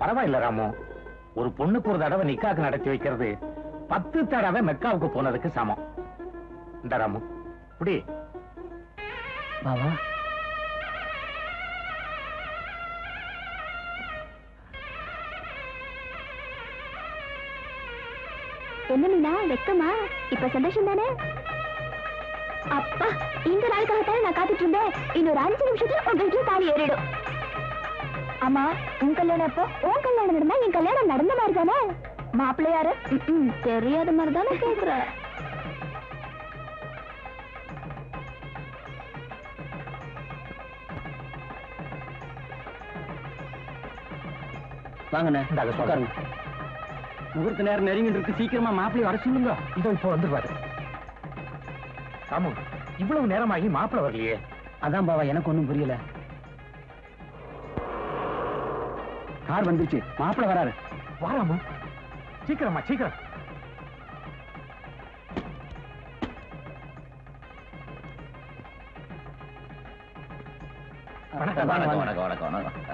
பரவாயில்ல ராமு ஒரு பொண்ணுக்கு ஒரு தடவை நிக்காக்கு நடத்தி வைக்கிறது பத்து தடவை மெக்காவுக்கு போனதுக்கு சமம் இந்த ராமு இப்படி பாவா என்ன மீனா வெக்கமா இப்ப சந்தோஷம் தானே அப்பா இந்த நாளுக்காகத்தானே நான் காத்துட்டு இருந்தேன் இன்னொரு அஞ்சு நிமிஷத்துல உங்க வீட்டுல தாலி ஏறிடும் ஆமா உன் கல்யாணம் அப்போ உன் கல்யாணம் நடந்தா என் கல்யாணம் நடந்த மாதிரி தானே மாப்பிள்ளை யாரு ம்ம், தெரியாத மாதிரி தானே கேக்குற வாங்கண்ணே இந்தாங்க, சொல்றேன். உட்காருங்க முகூர்த்த நேரம் நெருங்கிட்டு இருக்கு சீக்கிரமா மாப்பிள்ளை வர சொல்லுங்க இதோ இப்போ வந்துருவாரு ராமு இவ்வளவு நேரமாகி மாப்பிள்ள வரலையே அதான் பாவா எனக்கு ஒண்ணும் புரியல கார் வந்துருச்சு மாப்பிள்ளை வராரு வா ராமு சீக்கிரமா சீக்கிரம் வணக்கம், வாங்க, வாங்க. வணக்கம் வணக்கம் வணக்கம்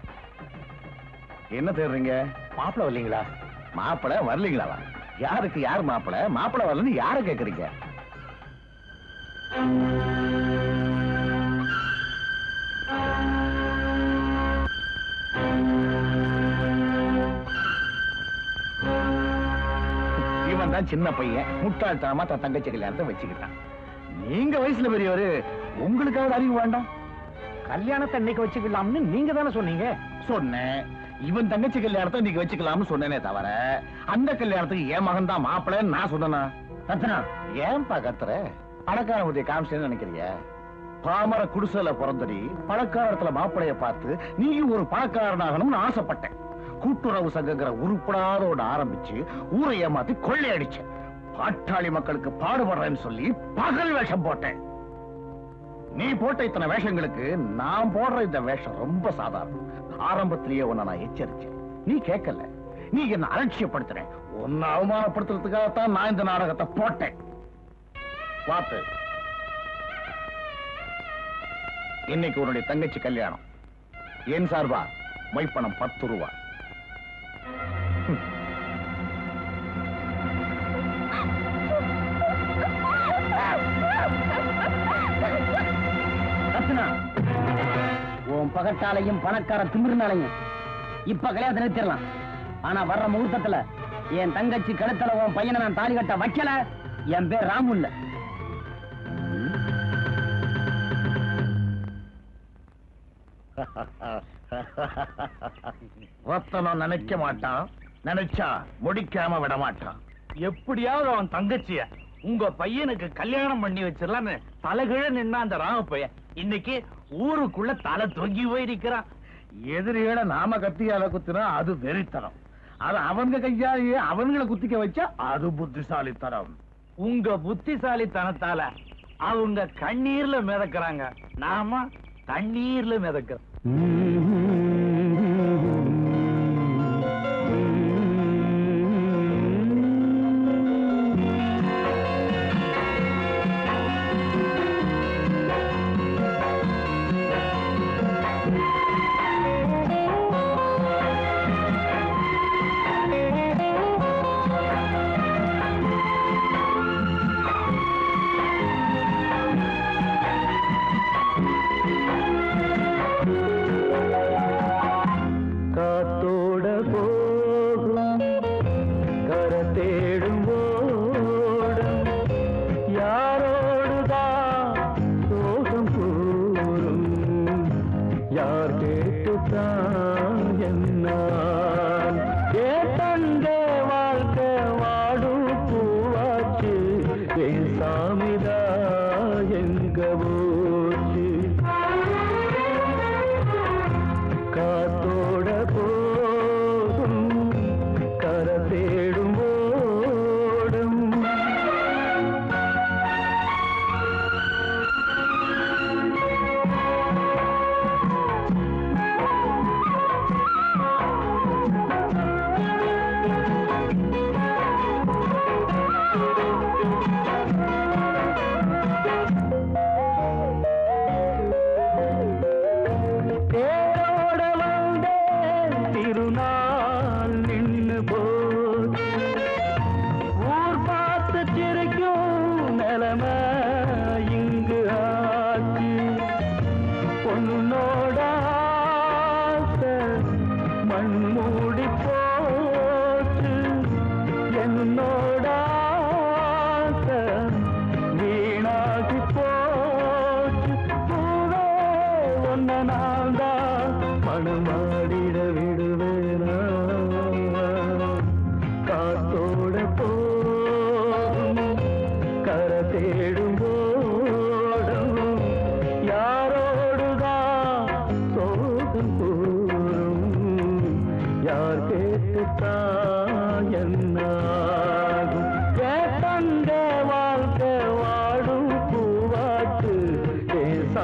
என்ன தேடுறீங்க மாப்பிள்ள வரலீங்களா மாப்பிளை வரலீங்களா யாருக்கு யார் மாப்பிளை மாப்பிளை வரலன்னு யார கேக்குறீங்க இவன் தான் சின்ன பையன் முட்டாள்தனமா தன் தங்கச்சி கல்யாணத்தை வச்சுக்கிட்டான் நீங்க வயசுல பெரியவரு உங்களுக்காவது அறிவு வேண்டாம் கல்யாணத்தை இன்னைக்கு வச்சுக்கலாம்னு நீங்க தானே சொன்னீங்க சொன்னேன் இவன் தங்கச்சி கல்யாணத்தை நீங்க வச்சுக்கலாம்னு சொன்னேனே தவிர அந்த கல்யாணத்துக்கு என் மகன் தான் மாப்பிள்ளைன்னு நான் சொன்னேனா ரத்னா ஏன்பா கத்துற பணக்காரன் உடைய காமிச்சேன்னு நினைக்கிறீங்க பாமர குடிசையில பிறந்தடி பணக்காரத்துல மாப்பிளைய பார்த்து நீயும் ஒரு பணக்காரனாகணும்னு ஆசைப்பட்டேன் கூட்டுறவு சங்கங்கிற உருப்படாத ஒண்ணு ஆரம்பிச்சு ஊரை ஏமாத்தி கொள்ளையடிச்சேன் பாட்டாளி மக்களுக்கு பாடுபடுறேன்னு சொல்லி பகல் வேஷம் போட்டேன் நீ போட்ட இத்தனை வேஷங்களுக்கு நான் போடுற இந்த வேஷம் ரொம்ப சாதாரணம் ஆரம்பத்திலேயே உன்னை நான் எச்சரிச்சேன் நீ கேட்கல நீ என்ன அலட்சியப்படுத்துற உன்னை அவமானப்படுத்துறதுக்காகத்தான் நான் இந்த நாடகத்தை போட்டேன் பார்த்து இன்னைக்கு உன்னுடைய தங்கச்சி கல்யாணம் என் சார்பா மைப்பணம் பத்து ரூபா ரத்னா உன் பகட்டாலையும் பணக்கார திமிருனாலையும் இப்ப கல்யாணத்தை நிறுத்திடலாம் ஆனா வர்ற முகூர்த்தத்துல என் தங்கச்சி கழுத்துல உன் பையனை நான் தாலி கட்ட வைக்கல என் பேர் ராமு இல்ல ரத்தனம் நினைக்க மாட்டான் நினைச்சா முடிக்காம விட மாட்டான் எப்படியாவது அவன் தங்கச்சிய உங்க பையனுக்கு கல்யாணம் பண்ணி வச்சிடலான்னு தலைகிழ நின்னா அந்த ராம பையன் இன்னைக்கு ஊருக்குள்ள தலை தொங்கி போயிருக்கிறான் எதிரிகளை நாம கத்தியால குத்தினா அது வெறித்தனம் அது அவங்க கையாலேயே அவங்கள குத்திக்க வச்சா அது புத்திசாலித்தனம் உங்க புத்திசாலித்தனத்தால அவங்க கண்ணீர்ல மிதக்கறாங்க நாம தண்ணீர்ல மிதக்கிறோம் ஆ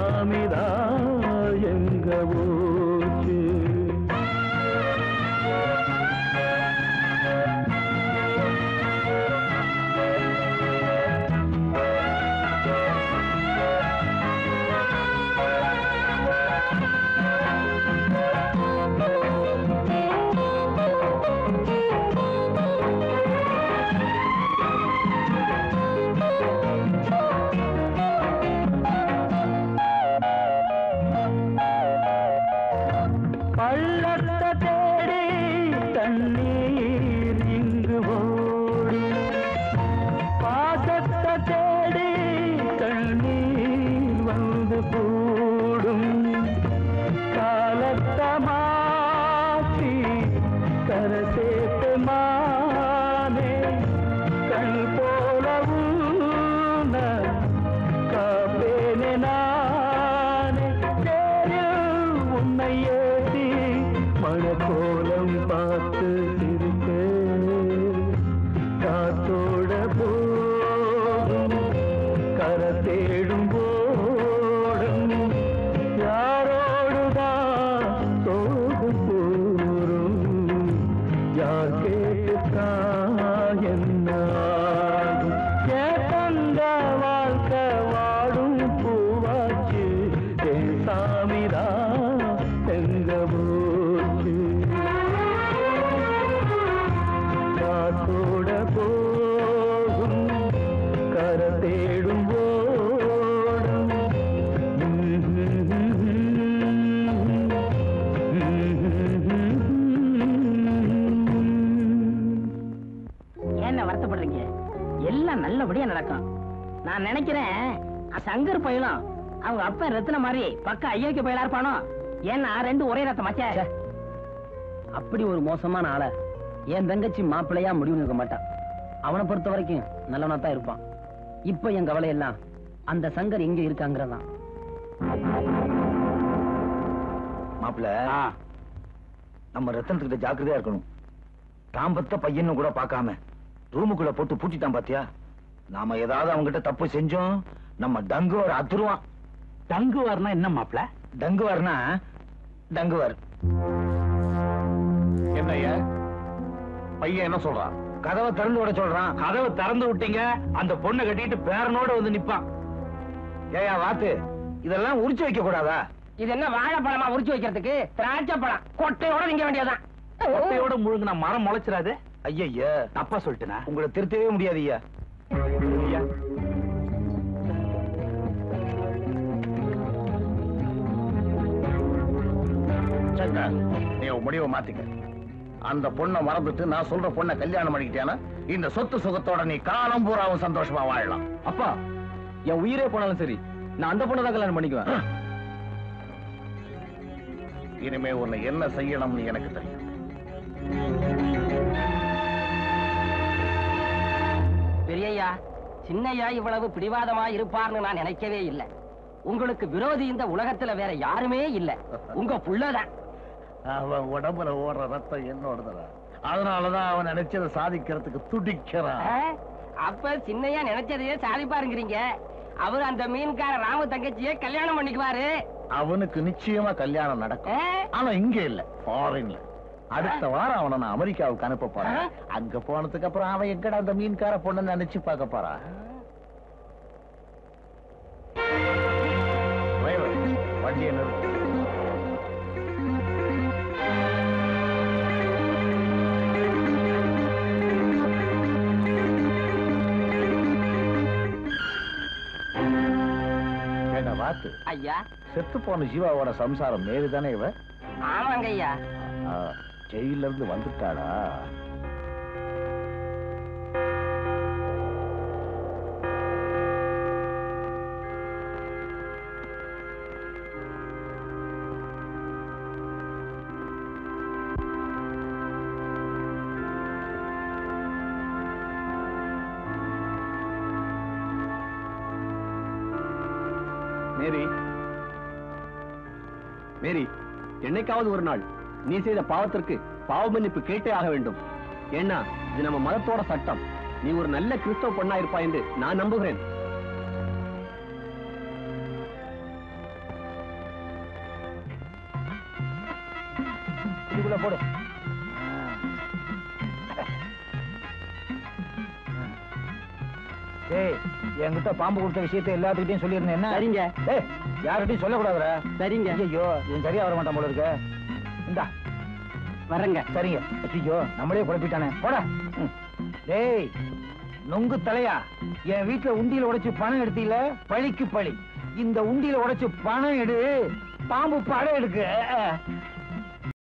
சாமிதான் எங்க போச்சு பள்ளத்த தேடி தண்ணீர் இங்கு ஓடும் பாசத்த தேடி தண்ணீர் வந்து கூடும் காலத்த மாற்றி கரை சேர்த்து மானே கண் போலவும் நான் காப்பேனே நானே தேரில் உன்னை ஏற்றி மணக்கோலம் பார்த்து சிரிப்பேன் காத்தோட போகும் கர தேடும் போடும் யாரோடுதான் சோகம் கூறும் யார் கேட்டுத்தான் என்ன ஆகும்? என் தங்க வாழ்க்கை வாடும் பூவாச்சு என் சாமிதான் எங்க போச்சு காத்தோட போகும் கர தேடும் ஓடும் என்ன வருத்தப்படுறீங்க எல்லாம் நல்லபடியா நடக்கும் நான் நினைக்கிறேன் அ, சங்கர் பயிலும் அவங்க அப்பா ரத்தின மாதிரி பக்க ஐயோக்கிய பயிலா இருப்பானோ ஏன்னா ரெண்டு ஒரே ரத்தம் மச்ச அப்படி ஒரு மோசமான ஆள என் தங்கச்சி மாப்பிள்ளையா முடிவு நிற்க மாட்டான் அவனை பொறுத்த வரைக்கும் நல்லவனா தான் இருப்பான் இப்ப என் கவலை எல்லாம் அந்த சங்கர் எங்க இருக்காங்கிறதான் மாப்பிள்ள நம்ம ரத்தனத்துக்கிட்ட ஜாக்கிரதையா இருக்கணும் தாம்பத்த பையன்னு கூட பார்க்காம ரூமுக்குள்ள போட்டு பூட்டிட்டான் பாத்தியா நாம ஏதாவது அவங்கிட்ட தப்பு செஞ்சோம் நம்ம டங்குவார் அத்துருவான் தங்குவார்னா என்ன மாப்ள டங்குவார்னா டங்குவார் என்னய்யா பையன் என்ன சொல்றான் கதவை திறந்து விட சொல்றான் கதவை திறந்து விட்டீங்க அந்த பொண்ணை கட்டிட்டு பேரனோட வந்து நிப்பான் ஏயா வாத்து இதெல்லாம் உரிச்சு வைக்க கூடாதா இது என்ன வாழைப்பழமா உரிச்சு வைக்கிறதுக்கு திராட்சை பழம் கொட்டையோட நீங்க வேண்டியதுதான் கொட்டையோட முழுங்கின மரம் முளைச்சிடாது ஐயய்யா தப்பா சொல்லிட்டேனா உங்களை திருத்தவே முடியாது ஐயா ஐயா, சங்கர் நீ உன் முடிவை மாத்திக்க அந்த பொண்ணை மறந்துட்டு நான் சொல்ற பொண்ணை கல்யாணம் பண்ணிக்கிட்டேன்னா இந்த சொத்து சுகத்தோட நீ காலம் பூராவும் சந்தோஷமா வாழலாம் அப்பா என் உயிரே போனாலும் சரி நான் அந்த பொண்ணை தான் கல்யாணம் பண்ணிக்குவேன் இனிமே உன்னை என்ன செய்யணும்னு எனக்கு தெரியும் பெரியய்யா சின்னையா இவ்வளவு பிடிவாதமா இருப்பார்னு நான் நினைக்கவே இல்லை உங்களுக்கு விரோதி இந்த உலகத்துல வேற யாருமே இல்ல உங்க புள்ளதான் அவன் உடம்புல ஓடுற ரத்தம் என்னோடதுதான் அதனாலதான் அவன் நினைச்சதை சாதிக்கிறதுக்கு துடிக்கிறான் ஆ? அப்ப சின்னையா நினைச்சதையே சாதிப்பாருங்கிறீங்க அவர் அந்த மீன்கார ராம தங்கச்சியே கல்யாணம் பண்ணிக்குவாரு அவனுக்கு நிச்சயமா கல்யாணம் நடக்கும் ஆ? ஆனா இங்க இல்ல ஃபாரின்ல அடுத்த வாரம் அவனை நான் அமெரிக்காவுக்கு அனுப்ப போறேன் ஆ? அங்க போனதுக்கு அப்புறம் அவன் எங்கடா அந்த மீன்கார பொண்ணு நினைச்சு பார்க்க போறான் டிரைவர், வண்டியை நிறுத்து ஏண்டா வாத்து ஐயா செத்து போன ஜீவாவோட சம்சாரம் மேரி தானே இவ ஆமாங்க ஐயா ஆ, ஜெயில்ல இருந்து வந்துட்டாளா மேரி மேரி என்னைக்காவது ஒரு நாள் நீ செய்த பாவத்திற்கு பாவ மன்னிப்பு கேட்டே ஆக வேண்டும் ஏன்னா இது நம்ம மதத்தோட சட்டம் நீ ஒரு நல்ல கிறிஸ்தவ பொண்ணா இருப்பா என்று நான் நம்புகிறேன் உள்ள போடு ஏய் என்கிட்ட பாம்பு கொடுத்த விஷயத்தை எல்லாத்துக்கிட்டையும் சொல்லியிருந்தேன் என்ன சரிங்க ஏய் யார்கிட்டயும் சொல்லக்கூடாதுடா சரிங்க ஐயோ இவன் சரியா வர மாட்டான் போல இருக்க இந்தா வரேங்க சரிங்க ஐயோ நம்மளே குழப்பிட்டானே போடா ம். டேய் நொங்கு தலையா என் வீட்டுல உண்டியில உடைச்சு பணம் எடுத்தீல பழிக்கு பழி இந்த உண்டியில உடைச்சு பணம் எடு பாம்பு படம் எடுக்கு